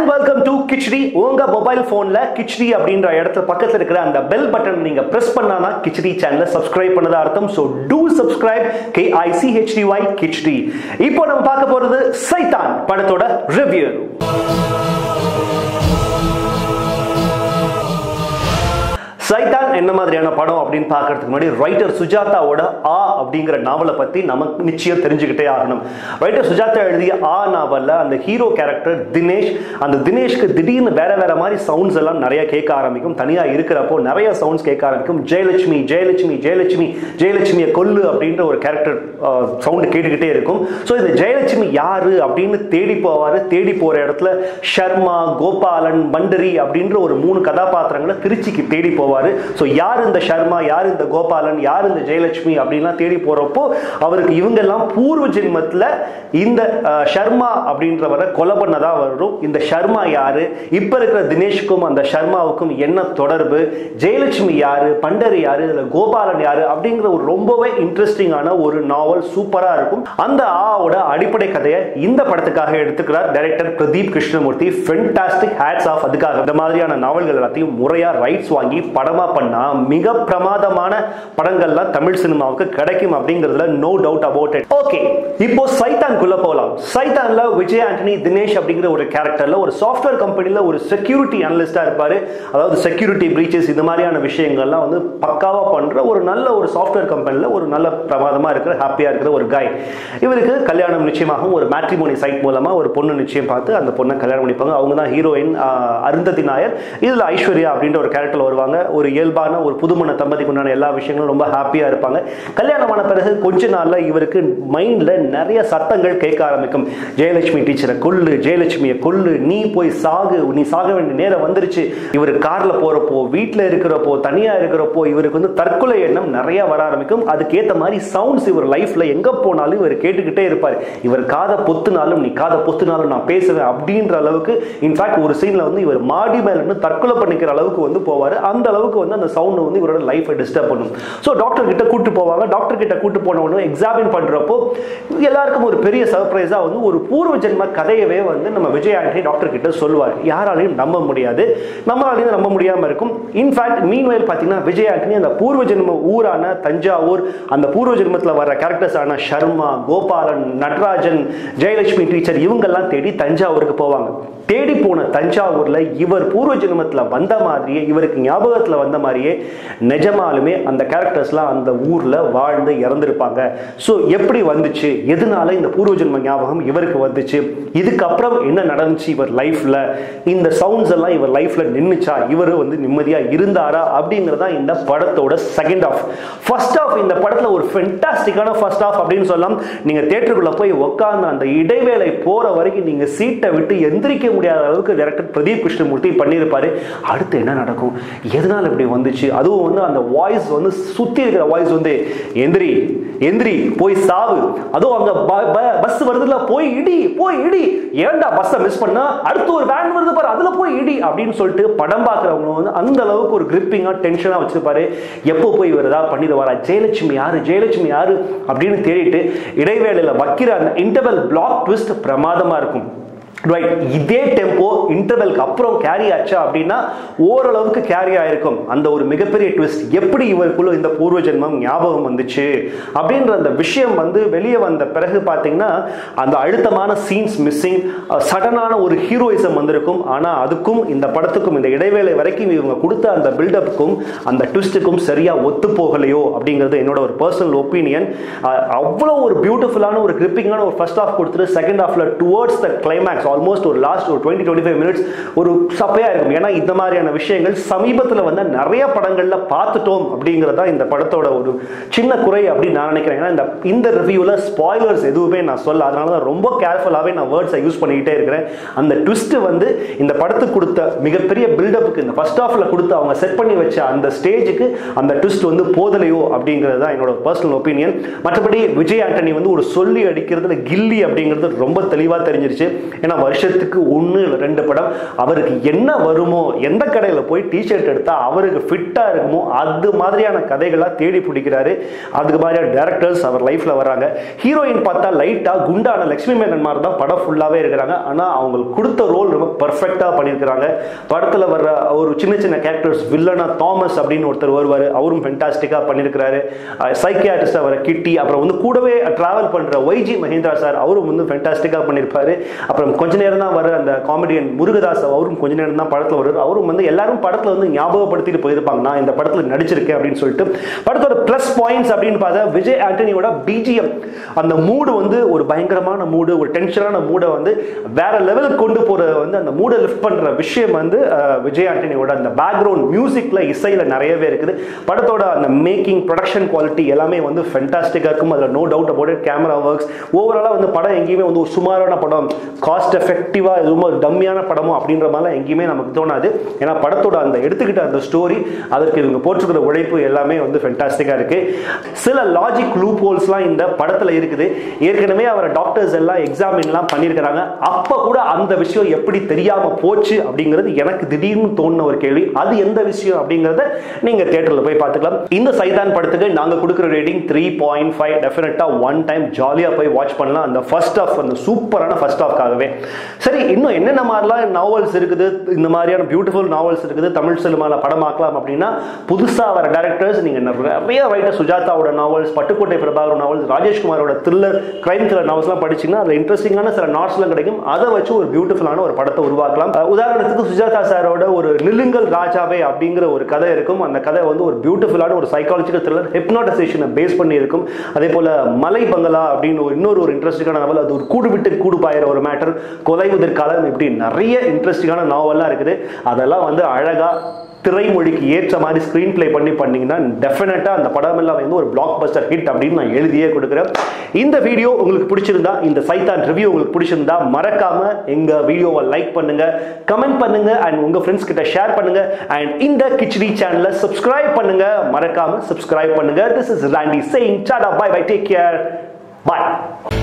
and welcome to khichdi உங்க mobile போன்ல கிச்டி அப்படின்ற இடத்துல பக்கத்துல இருக்கிற அந்த பெல் பட்டன் நீங்க பிரஸ் பண்ணானா கிச்டி சேனலை சப்ஸ்கிரைப் பண்ணதா அர்த்தம் so do subscribe K I C H D Y khichdi இப்போ நம்ம பார்க்க போறது சைத்தான் படத்தோட ரிவ்யூ சைதான் என்ன மாதிரியான படம் அப்படின்னு பார்க்கறதுக்கு முன்னாடி ரைட்டர் சுஜாதாவோட ஆ அப்படிங்கிற நாவலை பத்தி நமக்கு நிச்சயம் தெரிஞ்சுக்கிட்டே ஆகணும் ரைட்டர் சுஜாதா எழுதிய ஆ நாவல்ல அந்த ஹீரோ கேரக்டர் தினேஷ் அந்த தினேஷ்க்கு திடீர்னு வேற வேற மாதிரி சவுண்ட்ஸ் எல்லாம் நிறைய கேட்க ஆரம்பிக்கும் தனியா இருக்கிறப்போ நிறைய சவுண்ட்ஸ் கேட்க ஆரம்பிக்கும் ஜெயலட்சுமி ஜெயலட்சுமி ஜெயலட்சுமி ஜெயலட்சுமியை கொல்லு அப்படின்ற ஒரு கேரக்டர் சவுண்டு கேட்டுக்கிட்டே இருக்கும் ஸோ இந்த ஜெயலட்சுமி யாரு அப்படின்னு தேடி போவாரு தேடி போற இடத்துல ஷர்மா கோபாலன் பண்டரி அப்படின்ற ஒரு மூணு கதாபாத்திரங்களை திருச்சிக்கு தேடி போவாரு ஸோ யார் இந்த ஷர்மா யார் இந்த கோபாலன் யார் இந்த ஜெயலட்சுமி அப்படின்லாம் தேடி போறப்போ அவருக்கு இவங்கெல்லாம் பூர்வ ஜென்மத்தில் இந்த அஹ், ஷர்மா அப்படின்றவரை கொலை பண்ணதா வரும் இந்த ஷர்மா யாரு இப்ப இருக்கிற தினேஷ்க்கும் அந்த ஷர்மாவுக்கும் என்ன தொடர்பு ஜெயலட்சுமி யாரு பண்டரி யாரு இதுல கோபாலன் யாரு அப்படிங்கிற ஒரு ரொம்பவே இன்ட்ரெஸ்டிங்கான ஒரு நாவல் சூப்பரா இருக்கும் அந்த ஆவோட அடிப்படை கதையை இந்த படத்துக்காக எடுத்துக்கிறார் director Pradeep Krishnamoorthy fantastic hats off அதுக்காக இந்த மாதிரியான நாவல்கள் எல்லாத்தையும் முறையா ரைட்ஸ் வாங்கி படமா பண்ணா மிக பிரமாதமான படங்கள்லாம் தமிழ் சினிமாவுக்கு கிடைக்கும் அப்படிங்கிறதுல no doubt about it okay இப்போ சைத்தான்குள்ள போகலாம் சைத்தான்ல விஜய் ஆண்டனி தினேஷ் அப்படிங்கிற ஒரு கேரக்டர்ல ஒரு சாஃப்ட்வேர் கம்பெனில ஒரு செக்யூரிட்டி அனலிஸ்டா இருப்பாரு அதாவது செக்யூரிட்டி பிரீச்சஸ் இந்த மாதிரியான விஷயங்கள்லாம் வந்து பக்காவா பண்ற ஒரு நல்ல ஒரு சாஃப்ட்வேர் கம்பெனில ஒரு நல்ல பிரமாதமா இருக்கிற ஹாப்பியா இருக்கிற ஒரு காய் இவருக்கு கல்யாணம் நிச்சயமாகும் ஒரு மேட்ரிமோனி சைட் மூலமா ஒரு பொண்ணு நிச்சயம் பார்த்து அந்த பொண்ணை கல்யாணம் பண்ணிப்பாங்க அவங்க தான் ஹீரோயின் அருந்ததி நாயர் இதுல ஐஸ்வர்யா அப்படின்ற ஒரு கேரக்டர்ல வருவாங்க ஒரு இயல்பான ஒரு புதுமண தம்பதிக்கு உண்டான எல்லா விஷயங்களும் ரொம்ப ஹாப்பியா இருப்பாங்க கல்யாணமான பிறகு கொஞ்ச நாள்ல இவருக்கு மைண்ட்ல நிறைய சத்தங்கள் கேட்க ஆரம்பிக்கும் ஜெயலட்சுமி டீச்சரை கொல்லு ஜெயலட்சுமியை கொல்லு நீ போய் சாகு நீ சாக வேண்டிய நேரம் வந்துருச்சு இவர் கார்ல போறப்போ வீட்டுல இருக்கிறப்போ தனியா இருக்கிறப்போ இவருக்கு வந்து தற்கொலை எண்ணம் நிறைய வர ஆரம்பிக்கும் அதுக்கேத்த மாதிரி சவுண்ட்ஸ் இவர் லைஃப்ல எங்க போனாலும் இவர் கேட்டுக்கிட்டே இருப்பார் இவர் காதை பொத்துனாலும் நீ காதை பொத்துனாலும் நான் பேசுவேன் அப்படின்ற அளவுக்கு இன்ஃபேக்ட் ஒரு சீன்ல வந்து இவர் மாடி மேல இருந்து தற்கொலை பண்ணிக்கிற அளவுக்கு வந்து போவார் அந்த அளவுக்கு வந்து அந்த சவுண்ட் வந்து இவரோட லைஃபை டிஸ்டர்ப் பண்ணும் ஸோ டாக்டர் கிட்ட கூட்டு போவாங்க டாக்டர் கிட்ட கூட்டு போன உடனே எக்ஸாமின் பண்றப்போ எல்லாருக்கும் ஒரு பெரிய சர்ப்ரைஸா வந்து ஒரு பூர்வ ஜென்ம கதையவே வந்து நம்ம விஜய் ஆண்டனி டாக்டர் கிட்ட சொல்லுவார் யாராலையும் நம்ப முடியாது நம்மளாலையும் நம்ப முடியாம இருக்கும் இன்ஃபேக்ட் மீன் வயல் பார்த்தீங்கன்னா விஜய் ஆண்டனி அந்த பூர்வ ஜென்ம ஊரான தஞ்சாவூர் அந்த பூர்வ ஜென்மத்தில் வர கேரக்டர்ஸ் ஆன ஷர்மா கோபாலன் நடராஜன் ஜெயலட்சுமி டீச்சர் இவங்கெல்லாம் தேடி தஞ்சாவூருக்கு போவாங்க தேடி போன தஞ்சாவூர்ல இவர் பூர்வ ஜென்மத்துல வந்த மாதிரியே இவருக்கு ஞாபகத்துல வந்த மாதிரியே நிஜமாலுமே அந்த கேரக்டர்ஸ்லாம் அந்த ஊர்ல வாழ்ந்து இறந்திருப்பாங்க ஸோ எப்படி வந்துச்சு எதனால இந்த பூர்வ ஜென்ம ஞாபகம் இவருக்கு வந்துச்சு இதுக்கப்புறம் என்ன நடந்துச்சு இவர் லைஃப்ல இந்த சவுண்ட்ஸ் எல்லாம் இவர் லைஃப்ல நின்னுச்சா இவர் வந்து நிம்மதியா இருந்தாரா அப்படிங்கறதா இந்த படத்தோட செகண்ட் ஆஃப் ஃபர்ஸ்ட் ஆஃப் இந்த படத்துல ஒரு ஃபென்டாஸ்டிக்கான ஃபர்ஸ்ட் ஆஃப் அப்படின்னு சொல்லலாம் நீங்க தேட்டருக்குள்ள போய் உட்கார்ந்து அந்த இடைவேளை போற வரைக்கும் நீங்க சீட்டை விட்டு எந்திரிக்க முடியாத அளவுக்கு டைரக்டர் பிரதீப் கிருஷ்ணமூர்த்தி பண்ணியிருப்பாரு அடுத்து என்ன நடக்கும் எதனால இப்படி வந்துச்சு அதுவும் வந்து அந்த வாய்ஸ் வந்து சுத்தி இருக்கிற வாய்ஸ் வந்து எந்திரி எந்திரி போய் சாவு அதுவும் அங்க பஸ் வருதுல போய் இடி போய் இடி ஏன்டா பஸ்ஸை மிஸ் பண்ணா அடுத்து ஒரு வேன் வருது பாரு அதுல போய் இடி அப்படின்னு சொல்லிட்டு படம் பார்க்குறவங்க வந்து அந்த அளவுக்கு ஒரு கிரிப்பிங்கா டென்ஷனா வச்சிருப்பாரு எப்போ போய் இவர் ஏதாவது பண்ணிடுவாரா ஜெயலட்சுமி யாரு ஜெயலட்சுமி யாரு அப்படின்னு தேடிட்டு இடைவேளையில வைக்கிற அந்த இன்டர்வல் பிளாக் ட்விஸ்ட் பிரமாதமா இருக்கும் ரைட் இதே டெம்போ இன்டர்வெல்க்கு அப்புறம் கேரி ஆச்சா அப்படின்னா ஓரளவுக்கு கேரி ஆயிருக்கும் அந்த ஒரு மிகப்பெரிய ட்விஸ்ட் எப்படி இவருக்குள்ள இந்த பூர்வ ஜென்மம் ஞாபகம் வந்துச்சு அப்படின்ற அந்த விஷயம் வந்து வெளியே வந்த பிறகு பார்த்தீங்கன்னா அந்த அழுத்தமான சீன்ஸ் மிஸ்ஸிங் சடனான ஒரு ஹீரோயிசம் வந்திருக்கும் ஆனால் அதுக்கும் இந்த படத்துக்கும் இந்த இடைவேளை வரைக்கும் இவங்க கொடுத்த அந்த பில்டப்புக்கும் அந்த ட்விஸ்ட்டுக்கும் சரியா ஒத்து போகலையோ அப்படிங்கிறது என்னோட ஒரு பர்சனல் ஒப்பீனியன் அவ்வளோ ஒரு பியூட்டிஃபுல்லான ஒரு கிரிப்பிங்கான ஒரு ஃபர்ஸ்ட் ஆஃப் கொடுத்துட்டு செகண்ட் ஹாஃப்ல டுவர்ட்ஸ் த கிளைமேக்ஸ் ஆல்மோஸ்ட் ஒரு லாஸ்ட் ஒரு டுவெண்ட்டி டுவெண்ட்டி ஃபைவ் மினிட்ஸ் ஒரு சப்பையா இருக்கும் ஏன்னா இந்த மாதிரியான விஷயங்கள் சமீபத்தில் வந்து நிறைய படங்கள்ல பார்த்துட்டோம் அப்படிங்கிறதா இந்த படத்தோட ஒரு சின்ன குறை அப்படின்னு நான் நினைக்கிறேன் ஏன்னா இந்த இந்த ரிவ்யூவில் ஸ்பாய்லர்ஸ் எதுவுமே நான் சொல்ல அதனால தான் ரொம்ப கேர்ஃபுல்லாகவே நான் வேர்ட்ஸை யூஸ் பண்ணிக்கிட்டே இருக்கிறேன் அந்த ட்விஸ்ட் வந்து இந்த படத்துக்கு கொடுத்த மிகப்பெரிய பில்டப்புக்கு இந்த ஃபர்ஸ்ட் ஹாஃப்ல கொடுத்து அவங்க செட் பண்ணி வச்ச அந்த ஸ்டேஜுக்கு அந்த ட்விஸ்ட் வந்து போதலையோ அப்படிங்கிறது தான் என்னோட பர்சனல் ஒப்பீனியன் மற்றபடி விஜய் ஆண்டனி வந்து ஒரு சொல்லி அடிக்கிறதுல கில்லி அப்படிங்கிறது ரொம்ப தெளிவாக தெரிஞ்சிருச்சு ஏன்னா ஏன்னா வருஷத்துக்கு ஒன்று இல்லை ரெண்டு படம் அவருக்கு என்ன வருமோ எந்த கடையில் போய் டிஷர்ட் எடுத்தால் அவருக்கு ஃபிட்டாக இருக்குமோ அது மாதிரியான கதைகளாக தேடி பிடிக்கிறாரு அதுக்கு மாதிரியான டேரக்டர்ஸ் அவர் லைஃப்பில் வராங்க ஹீரோயின் பார்த்தா லைட்டாக குண்டான லட்சுமி மேனன் மாதிரி தான் படம் ஃபுல்லாகவே இருக்கிறாங்க ஆனால் அவங்களுக்கு கொடுத்த ரோல் ரொம்ப பர்ஃபெக்டாக பண்ணியிருக்கிறாங்க படத்தில் வர்ற ஒரு சின்ன சின்ன கேரக்டர்ஸ் வில்லனா தாமஸ் அப்படின்னு ஒருத்தர் வருவார் அவரும் ஃபென்டாஸ்டிக்காக பண்ணியிருக்கிறாரு சைக்கியாட்டிஸ்டாக வர கிட்டி அப்புறம் வந்து கூடவே ட்ராவல் பண்ணுற ஒய்ஜி மஹேந்திரா சார் அவரும் வந்து ஃபென்டாஸ்டிக்காக பண்ணியிருப்பாரு அப்புறம் கொஞ்ச நேரம் தான் வர அந்த காமெடியன் முருகதாஸ் அவரும் கொஞ்ச நேரம் தான் படத்தில் வருவார் அவரும் வந்து எல்லாரும் படத்தில் வந்து ஞாபகப்படுத்திட்டு போயிருப்பாங்க நான் இந்த படத்தில் நடிச்சிருக்கேன் அப்படின்னு சொல்லிட்டு படத்தோட ப்ளஸ் பாயிண்ட்ஸ் அப்படின்னு பார்த்தா விஜய் ஆண்டனியோட பிஜிஎம் அந்த மூடு வந்து ஒரு பயங்கரமான மூடு ஒரு டென்ஷனான மூடை வந்து வேற லெவலுக்கு கொண்டு போற வந்து அந்த மூடை லிஃப்ட் பண்ற விஷயம் வந்து அஹ், விஜய் ஆண்டனியோட அந்த பேக்ரவுண்ட் மியூசிக்ல இசையில நிறையவே இருக்குது படத்தோட அந்த மேக்கிங் ப்ரொடக்ஷன் குவாலிட்டி எல்லாமே வந்து ஃபென்டாஸ்டிக்காக இருக்கும் அதில் no doubt about it camera works ஓவராலாக வந்து படம் எங்கேயுமே வந்து ஒரு சுமாரான படம் காஸ்ட் எஃபெக்டிவாக ரொம்ப டம்மியான படமோ அப்படின்ற மாதிரிலாம் எங்கேயுமே நமக்கு தோணாது ஏன்னா படத்தோட அந்த எடுத்துக்கிட்ட அந்த ஸ்டோரி அதற்கு இவங்க போட்டிருக்கிற உழைப்பு எல்லாமே வந்து ஃபென்டாஸ்டிக்காக இருக்கு சில லாஜிக் லூப் ஹோல்ஸ்லாம் இந்த படத்தில் இருக்குது ஏற்கனவே அவர் டாக்டர்ஸ் எல்லாம் எக்ஸாமின்லாம் பண்ணியிருக்கிறாங்க அப்போ கூட அந்த விஷயம் எப்படி தெரியாமல் போச்சு அப்படிங்கிறது எனக்கு திடீர்னு தோணுன ஒரு கேள்வி அது எந்த விஷயம் அப்படிங்கிறத நீங்கள் தேட்டரில் போய் பார்த்துக்கலாம் இந்த சைதான் படத்துக்கு நாங்கள் கொடுக்குற ரேட்டிங் த்ரீ பாயிண்ட் ஃபைவ் டெஃபினட்டாக ஒன் டைம் ஜாலியாக போய் வாட்ச் பண்ணலாம் அந்த ஃபர்ஸ்ட் ஆஃப் அந்த சூப்பரான ஃபர்ஸ்ட் ஆஃப்காகவே சரி இன்னும் என்னென்ன மாதிரிலாம் நாவல்ஸ் இருக்குது இந்த மாதிரியான பியூட்டிஃபுல் நாவல்ஸ் இருக்குது தமிழ் சினிமாவில் படமாக்கலாம் அப்படின்னா புதுசாக வர டேரக்டர்ஸ் நீங்கள் நிறைய ரைட்டர் சுஜாதாவோட நாவல்ஸ் பட்டுக்கோட்டை பிரபாகர் நாவல்ஸ் ராஜேஷ்குமாரோட த்ரில்லர் கிரைம் த்ரில்லர் நாவல்ஸ்லாம் படிச்சீங்கன்னா அதில் இன்ட்ரெஸ்டிங்கான சில நாட்ஸ்லாம் கிடைக்கும் அதை வச்சு ஒரு பியூட்டிஃபுல்லான ஒரு படத்தை உருவாக்கலாம் அஹ் உதாரணத்துக்கு சுஜாதா சாரோட ஒரு நில்லுங்கள் ராஜாவே அப்படிங்கிற ஒரு கதை இருக்கும் அந்த கதை வந்து ஒரு பியூட்டிஃபுல்லான ஒரு சைக்காலஜிக்கல் த்ரில்லர் ஹிப்னாடைசேஷனை பேஸ் பண்ணி இருக்கும் அதே போல மலை பங்களா அப்படின்னு ஒரு இன்னொரு ஒரு இன்ட்ரெஸ்டிங்கான நாவல் அது ஒரு கூடு விட்டு கூடு பாயிற ஒரு மேட்டர் கொலை உதிர்காலம் இப்படி நிறைய இன்ட்ரெஸ்டிங்கான நாவல்லாம் இருக்குது அதெல்லாம் வந்து அழகா திரைமொழிக்கு ஏற்ற மாதிரி ஸ்க்ரீன் ப்ளே பண்ணி பண்ணீங்கன்னா டெஃபினட்டாக அந்த படம் எல்லாம் வந்து ஒரு பிளாக் பஸ்டர் ஹிட் அப்படின்னு நான் எழுதியே கொடுக்குறேன் இந்த வீடியோ உங்களுக்கு பிடிச்சிருந்தா இந்த சைத்தான் ரிவ்யூ உங்களுக்கு பிடிச்சிருந்தா மறக்காம எங்க வீடியோவை லைக் பண்ணுங்க கமெண்ட் பண்ணுங்க அண்ட் உங்க ஃப்ரெண்ட்ஸ் கிட்ட ஷேர் பண்ணுங்க அண்ட் இந்த கிச்சடி சேனலை சப்ஸ்கிரைப் பண்ணுங்க மறக்காம சப்ஸ்கிரைப் பண்ணுங்க this is Randy saying tata bye bye take care bye